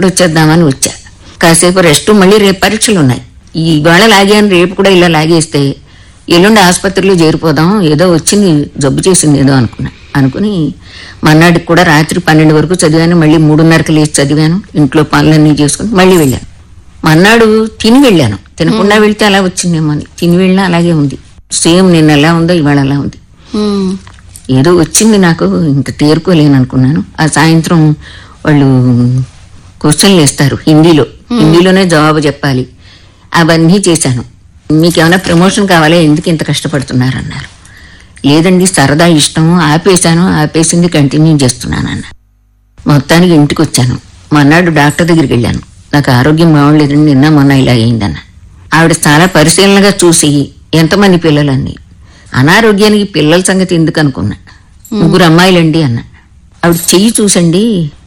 ఇప్పుడు వచ్చేద్దామని వచ్చా కాసేపు రెస్ట్ మళ్ళీ రేపు పరీక్షలు ఉన్నాయి ఈ ఇవాళ లాగాను రేపు కూడా ఇలా లాగేస్తే ఎల్లుండి ఆసుపత్రిలో చేరిపోదాం ఏదో వచ్చింది జబ్బు చేసింది ఏదో అనుకున్నా అనుకుని మన్నాడికి కూడా రాత్రి పన్నెండు వరకు చదివాను మళ్ళీ మూడున్నరకి లేచి చదివాను ఇంట్లో పనులన్నీ చేసుకుని మళ్ళీ వెళ్ళాను మన్నాడు తిని వెళ్ళాను తినకుండా వెళ్తే అలా వచ్చిందేమో అని తిని వెళ్ళినా అలాగే ఉంది సేమ్ నిన్న ఎలా ఉందో ఇవాళ అలా ఉంది ఉమ్, ఏదో వచ్చింది నాకు ఇంక తేరుకోలేను అనుకున్నాను ఆ సాయంత్రం వాళ్ళు క్వశ్చన్లు ఇస్తారు హిందీలో హిందీలోనే జవాబు చెప్పాలి అవన్నీ చేశాను మీకు ఏమైనా ప్రమోషన్ కావాలా ఎందుకు ఇంత కష్టపడుతున్నారు అన్నారు లేదండి సరదా ఇష్టం ఆపేశాను ఆపేసింది కంటిన్యూ చేస్తున్నాను అన్న మొత్తానికి ఇంటికి వచ్చాను మన్నాడు డాక్టర్ దగ్గరికి వెళ్ళాను నాకు ఆరోగ్యం బాగోలేదండి నిన్న మొన్న ఇలా అయిందన్న ఆవిడ చాలా పరిశీలనగా చూసి ఎంతమంది పిల్లలన్నీ అనారోగ్యానికి పిల్లల సంగతి ఎందుకు అనుకున్నా ముగ్గురు అమ్మాయిలండి అన్న ఆవిడ చెయ్యి చూసండి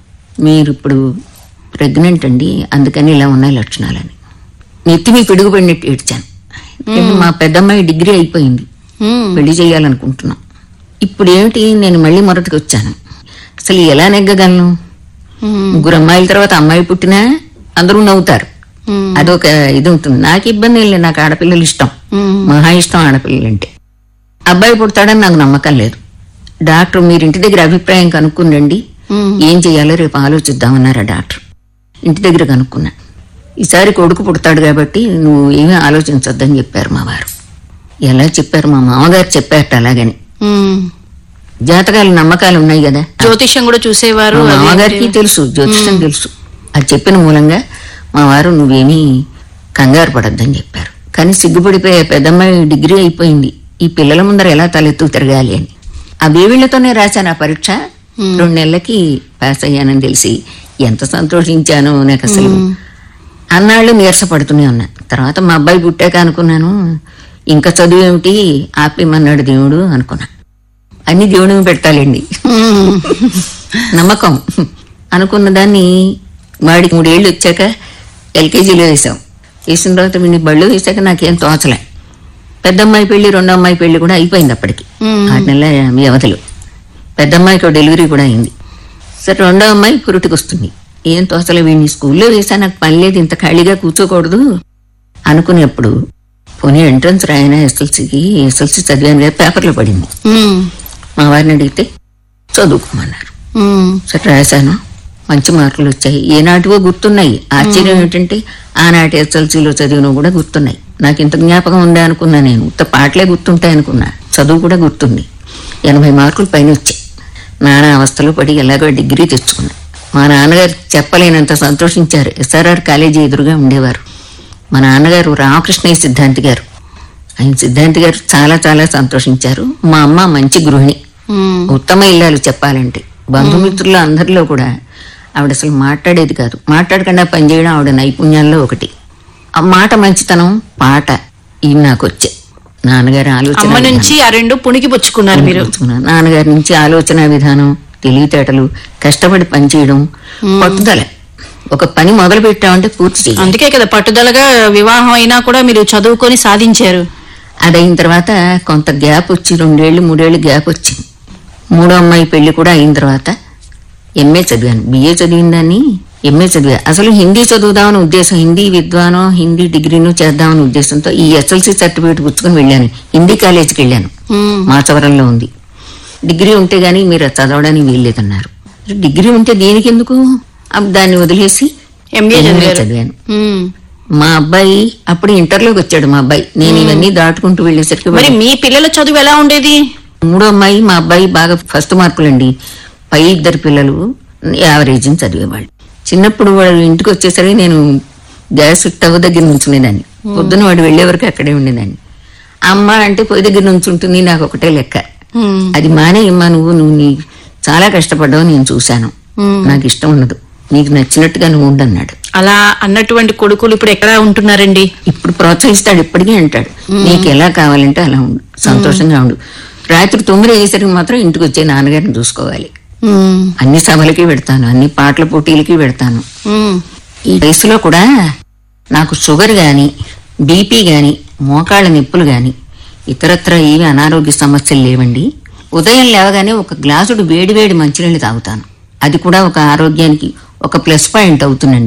మీరు ఇప్పుడు ప్రెగ్నెంట్ అండి అందుకని ఇలా ఉన్నాయి లక్షణాలని నెత్తి మీ పిడుగుపడినట్టు ఏడ్చాను ఎందుకంటే మా పెద్దమ్మాయి డిగ్రీ అయిపోయింది ఉమ్, పెళ్లి చేయాలనుకుంటున్నాం ఇప్పుడు ఏమిటి నేను మళ్ళీ మొదటికి వచ్చాను అసలు ఎలా నెగ్గగలను ఉమ్, ముగ్గురు అమ్మాయిల తర్వాత అమ్మాయి పుట్టినా అందరూ నవ్వుతారు ఉమ్, అదొక ఇది ఉంటుంది నాకు ఇబ్బంది ఏం లేదు నాకు ఆడపిల్లలు ఇష్టం ఉమ్, మహా ఇష్టం ఆడపిల్లలంటే అబ్బాయి పుడతాడని నాకు నమ్మకం లేదు డాక్టర్ మీరు ఇంటి దగ్గర అభిప్రాయం కనుక్కుండండి ఉమ్, ఏం చేయాలో రేపు ఆలోచిద్దామన్నారు ఆ డాక్టర్ ఇంటి దగ్గర కనుక్కున్నా ఈసారి కొడుకు పుడతాడు కాబట్టి నువ్వు ఏమీ ఆలోచించొద్దని చెప్పారు మా వారు ఎలా చెప్పారు మా మామగారు చెప్పారట అలాగని ఉమ్. జాతకాలు నమ్మకాలు ఉన్నాయి కదా జ్యోతిష్యం కూడా చూసేవారు మా అది- మామగారికి తెలుసు జ్యోతిషం తెలుసు అది చెప్పిన మూలంగా మా వారు నువ్వేమీ కంగారు పడద్దని చెప్పారు కానీ సిగ్గుపడిపోయే పెద్దమ్మాయి డిగ్రీ అయిపోయింది ఈ పిల్లల ముందర ఎలా తలెత్తు తిరగాలి అని ఆ బేవిళ్లతోనే రాశాను ఆ పరీక్ష రెండు నెలలకి పాస్ అయ్యానని తెలిసి ఎంత సంతోషించాను నాకు అసలు అన్నాళ్ళు నీరసపడుతూనే ఉన్నా తర్వాత మా అబ్బాయి పుట్టాక అనుకున్నాను ఇంకా చదువు ఏమిటి ఆపేమన్నాడు దేవుడు అనుకున్నా అన్ని దేవుడి మీద పెట్టాలండి ఉమ్, నమ్మకం అనుకున్న దాన్ని వాడికి మూడేళ్ళు వచ్చాక ఎల్కేజీలో వేసాం వేసిన తర్వాత వీడిని బళ్ళు వేసాక నాకేం తోచలే పెద్ద అమ్మాయి పెళ్లి రెండో అమ్మాయి పెళ్లి కూడా అయిపోయింది అప్పటికి మ్మ్. ఆరు నెలల వ్యవధిలో పెద్ద అమ్మాయికి డెలివరీ కూడా అయింది సరే రెండో అమ్మాయి పురుటికి వస్తుంది ఏం తోచలే వీడిని స్కూల్లో వేసా నాకు పని లేదు ఇంత ఖాళీగా కూర్చోకూడదు అనుకునేప్పుడు పోనీ ఎంట్రన్స్ రాయన ఎస్ఎల్సికి ఎస్ఎల్సి చదివాను కదా పేపర్లో పడింది ఉమ్, మా వారిని అడిగితే చదువుకోమన్నారు ఉమ్, సరే రాశాను మంచి మార్కులు వచ్చాయి ఏనాటివో గుర్తున్నాయి ఆశ్చర్యం ఏంటంటే ఆనాటి ఎస్ఎల్సీలో చదివినవి కూడా గుర్తున్నాయి నాకు ఇంత జ్ఞాపకం ఉందా అనుకున్నా నేను ఉత్త పాటలే గుర్తుంటాయి అనుకున్నా చదువు కూడా గుర్తుంది ఎనభై మార్కులు పైన వచ్చాయి నానా అవస్థలో పడి ఎలాగో డిగ్రీ తెచ్చుకున్నా మా నాన్నగారు చెప్పలేనంత సంతోషించారు ఎస్ఆర్ఆర్ కాలేజీ ఎదురుగా ఉండేవారు మా నాన్నగారు రామకృష్ణయ్య సిద్ధాంతి గారు ఆయన సిద్ధాంతి గారు చాలా చాలా సంతోషించారు మా అమ్మ మంచి గృహిణి ఉమ్, ఉత్తమ ఇల్లాలు చెప్పాలంటే బంధుమిత్రులు అందరిలో కూడా ఆవిడ అసలు మాట్లాడేది కాదు మాట్లాడకుండా పనిచేయడం ఆవిడ నైపుణ్యాల్లో ఒకటి ఆ మాట మంచితనం పాట ఇవి నాకు వచ్చాయి నాన్నగారి ఆలోచన అమ్మ నుంచి ఆ రెండు పుణికి పుచ్చుకున్నారు మీరు విధానం. నాన్నగారి నుంచి ఆలోచన విధానం తెలివితేటలు కష్టపడి పనిచేయడం పట్టుదల ఒక పని మొదలు పెట్టామంటే పూర్తి చేయాలి అందుకే కదా పట్టుదలగా వివాహం అయినా కూడా మీరు చదువుకొని సాధించారు అది అయిన తర్వాత కొంత గ్యాప్ వచ్చి రెండేళ్లు మూడేళ్లు గ్యాప్ వచ్చింది మూడో అమ్మాయి పెళ్లి కూడా అయిన తర్వాత ఎంఏ చదివాను బిఏ చదివిన దాన్ని ఎంఏ చదివా అసలు హిందీ చదువుదామని ఉద్దేశం హిందీ విద్వానో హిందీ డిగ్రీను చేద్దామని ఉద్దేశంతో ఈ ఎస్ఎల్సి సర్టిఫికేట్ పుచ్చుకొని వెళ్ళాను హిందీ కాలేజీకి వెళ్ళాను ఉమ్, మాచవరంలో ఉంది డిగ్రీ ఉంటే గానీ మీరు అది చదవడానికి వీల్లేదన్నారు డిగ్రీ ఉంటే దేనికి ఎందుకు అప్పుడు దాన్ని వదిలేసి ఎంఏ చదివారు చదివాను ఉమ్. మా అబ్బాయి అప్పుడు ఇంటర్లోకి వచ్చాడు మా అబ్బాయి నేను ఇవన్నీ దాటుకుంటూ వెళ్ళేసరికి మరి మీ పిల్లల చదువు ఎలా ఉండేది మూడో అమ్మాయి మా అబ్బాయి బాగా ఫస్ట్ మార్కులండి పై ఇద్దరు పిల్లలు యావరేజ్ అని చదివేవాళ్ళు చిన్నప్పుడు వాడు ఇంటికి వచ్చేసరికి నేను గ్యాస్ స్టవ్ దగ్గర నుంచునేదాన్ని పొద్దున వాడు వెళ్లే వరకు అక్కడే ఉండేదాన్ని అమ్మ అంటే పొయ్యి దగ్గర నుంచి ఉంటుంది నాకు ఒకటే లెక్క ఉమ్, అది మానేయమ్మా నువ్వు నువ్వు నీ చాలా కష్టపడ్డావు నేను చూశాను ఉమ్. నాకు ఇష్టం ఉండదు నీకు నచ్చినట్టుగా నువ్వు ఉండన్నాడు అలా అన్నటువంటి కొడుకులు ఇప్పుడు ఎక్కడ ఉంటున్నారండి ఇప్పుడు ప్రోత్సహిస్తాడు ఇప్పటికీ అంటాడు నీకు ఎలా కావాలంటే అలా ఉండు సంతోషంగా ఉండు రాత్రి తొమ్మిది అయ్యేసరికి మాత్రం ఇంటికి వచ్చే నాన్నగారిని చూసుకోవాలి ఉమ్, అన్ని సభలకి పెడతాను అన్ని పాటల పోటీలకి పెడతాను ఉమ్, ఈ వయసులో కూడా నాకు షుగర్ గాని బీపీ గాని మోకాళ్ళ నొప్పులు గాని ఇతరత్ర ఏవి అనారోగ్య సమస్యలు లేవండి ఉదయం లేవగానే ఒక గ్లాసుడు వేడివేడి మంచినీళ్ళు తాగుతాను అది కూడా ఒక ఆరోగ్యానికి ఒక ప్లస్ పాయింట్ అవుతుందండి